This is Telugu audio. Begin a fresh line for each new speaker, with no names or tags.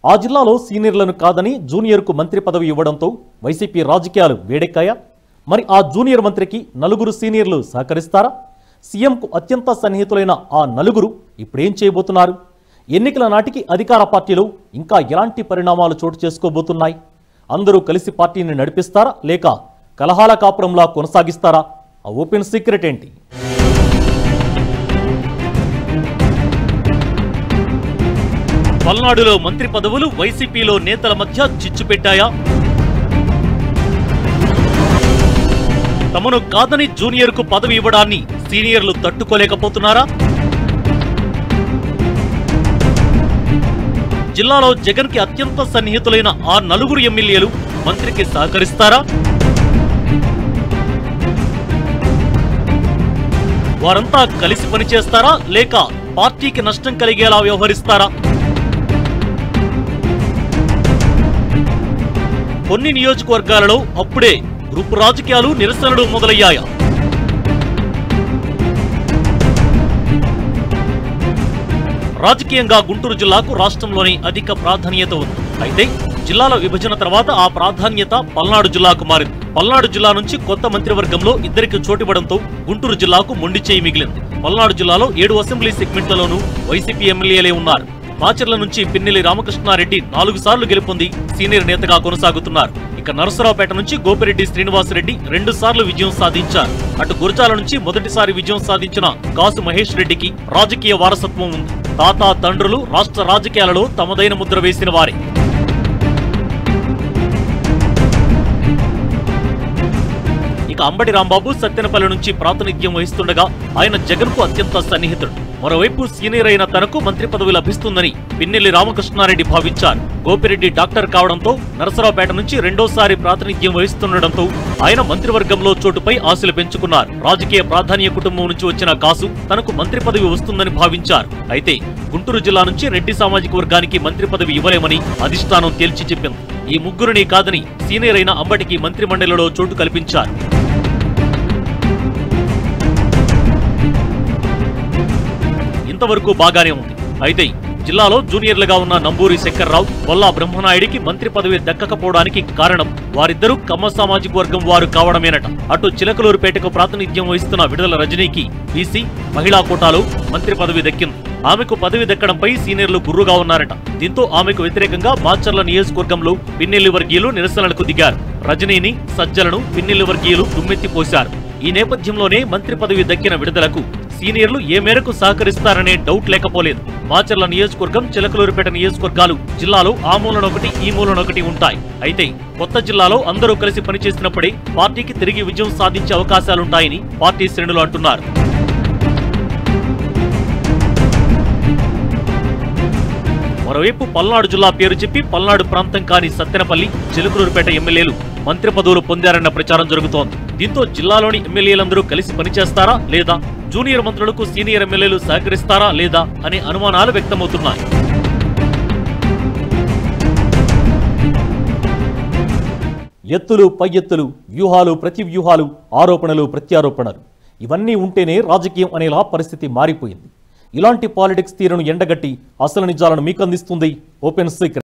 ఆ జిల్లాలో సీనియర్లను కాదని జూనియర్కు మంత్రి పదవి ఇవ్వడంతో వైసీపీ రాజకీయాలు వేడెక్కాయా మరి ఆ జూనియర్ మంత్రికి నలుగురు సీనియర్లు సహకరిస్తారా సీఎంకు అత్యంత సన్నిహితులైన ఆ నలుగురు ఇప్పుడేం చేయబోతున్నారు ఎన్నికల నాటికి అధికార పార్టీలో ఇంకా ఎలాంటి పరిణామాలు చోటు చేసుకోబోతున్నాయి అందరూ కలిసి పార్టీని నడిపిస్తారా లేక కలహాల కాపురంలా కొనసాగిస్తారా ఆ ఓపెన్ సీక్రెట్ ఏంటి పల్నాడులో మంత్రి పదవులు వైసీపీలో నేతల మధ్య చిచ్చు పెట్టాయా తమను కాదని జూనియర్కు పదవి ఇవ్వడాన్ని సీనియర్లు తట్టుకోలేకపోతున్నారా జిల్లాలో జగన్ కి అత్యంత సన్నిహితులైన ఆ నలుగురు ఎమ్మెల్యేలు మంత్రికి సహకరిస్తారా వారంతా కలిసి పనిచేస్తారా లేక పార్టీకి నష్టం కలిగేలా వ్యవహరిస్తారా కొన్ని నియోజకవర్గాలలో అప్పుడే గ్రూపు రాజకీయాలు నిరసనలు మొదలయ్యాయా రాజకీయంగా గుంటూరు జిల్లాకు రాష్ట్రంలోని అధిక ప్రాధాన్యత ఉంది అయితే జిల్లాల విభజన తర్వాత ఆ ప్రాధాన్యత పల్నాడు జిల్లాకు మారింది పల్నాడు జిల్లా నుంచి కొత్త మంత్రివర్గంలో ఇద్దరికి చోటివ్వడంతో గుంటూరు జిల్లాకు మొండి చేయి మిగిలింది పల్నాడు జిల్లాలో ఏడు అసెంబ్లీ సెగ్మెంట్లలోనూ వైసీపీ ఎమ్మెల్యేలే ఉన్నారు మాచర్ల నుంచి పిన్నెల్లి రామకృష్ణారెడ్డి నాలుగు సార్లు గెలుపొంది సీనియర్ నేతగా కొనసాగుతున్నారు ఇక నరసరావుపేట నుంచి గోపిరెడ్డి శ్రీనివాసరెడ్డి రెండు సార్లు విజయం సాధించారు అటు గురజాల నుంచి మొదటిసారి విజయం సాధించిన కాసు మహేష్ రెడ్డికి రాజకీయ వారసత్వం ఉంది తాత తండ్రులు రాష్ట్ర రాజకీయాలలో తమదైన ముద్ర వేసిన వారే ఇక అంబటి రాంబాబు సత్తెనపల్లి నుంచి ప్రాతినిధ్యం వహిస్తుండగా ఆయన జగన్ కు అత్యంత సన్నిహితుడు మరోవైపు సీనియర్ అయిన తనకు మంత్రి పదవి లభిస్తుందని పిన్నెల్లి రామకృష్ణారెడ్డి భావించారు గోపిరెడ్డి డాక్టర్ కావడంతో నరసరావుపేట నుంచి రెండోసారి ప్రాతినిధ్యం వహిస్తుండటంతో ఆయన మంత్రివర్గంలో చోటుపై ఆశలు పెంచుకున్నారు రాజకీయ ప్రాధాన్య కుటుంబం నుంచి వచ్చిన కాసు తనకు మంత్రి పదవి వస్తుందని భావించారు అయితే గుంటూరు జిల్లా నుంచి రెడ్డి సామాజిక వర్గానికి మంత్రి పదవి ఇవ్వలేమని అధిష్టానం తేల్చి చెప్పింది ఈ ముగ్గురిని కాదని సీనియర్ అయిన అంబటికి మంత్రిమండలిలో చోటు కల్పించారు ఇంతవరకు బాగానే ఉంది అయితే జిల్లాలో జూనియర్లుగా ఉన్న నంబూరి శంకర్రావు బొల్లా బ్రహ్మనాయుడికి మంత్రి పదవి దక్కకపోవడానికి కారణం వారిద్దరూ కమ్మ సామాజిక వర్గం వారు కావడమేనట అటు చిలకలూరుపేటకు ప్రాతినిధ్యం వహిస్తున్న విడుదల రజనీకి బీసీ మహిళా కోటాలో మంత్రి పదవి దక్కింది ఆమెకు పదవి దక్కడంపై సీనియర్లు గుర్రుగా ఉన్నారట దీంతో ఆమెకు వ్యతిరేకంగా మాచర్ల నియోజకవర్గంలో పిన్నెల్లి వర్గీయులు నిరసనలకు దిగారు రజనీని సజ్జలను పిన్నెల్లి వర్గీయులు దుమ్మెత్తిపోశారు ఈ నేపథ్యంలోనే మంత్రి పదవి దక్కిన విడుదలకు సీనియర్లు ఏ మేరకు సహకరిస్తారనే డౌట్ లేకపోలేదు మాచర్ల నియోజకవర్గం చిలకలూరుపేట నియోజకవర్గాలు జిల్లాలో ఆ మూలనొకటి ఈ మూలనొకటి ఉంటాయి అయితే కొత్త జిల్లాలో అందరూ కలిసి పనిచేసినప్పుడే పార్టీకి తిరిగి విజయం సాధించే అవకాశాలుంటాయని పార్టీ శ్రేణులు అంటున్నారు మరోవైపు పల్నాడు జిల్లా పేరు చెప్పి పల్నాడు ప్రాంతం కాని సత్తెనపల్లి చిలుకలూరుపేట ఎమ్మెల్యేలు మంత్రి పదవులు పొందారన్న ప్రచారం జరుగుతోంది దీంతో జిల్లాలోని ఎమ్మెల్యేలందరూ కలిసి పనిచేస్తారా లేదా జూనియర్ మంత్రులకు సీనియర్ ఎమ్మెల్యేలు సహకరిస్తారా లేదా అనే అనుమానాలు వ్యక్తమవుతున్నాయి ఎత్తులు పై ఎత్తులు వ్యూహాలు ప్రతి వ్యూహాలు ఆరోపణలు ప్రత్యారోపణలు ఇవన్నీ ఉంటేనే రాజకీయం అనేలా పరిస్థితి మారిపోయింది ఇలాంటి పాలిటిక్స్ తీరును ఎండగట్టి అసలు నిజాలను మీకు అందిస్తుంది ఓపెన్ సీక్రెట్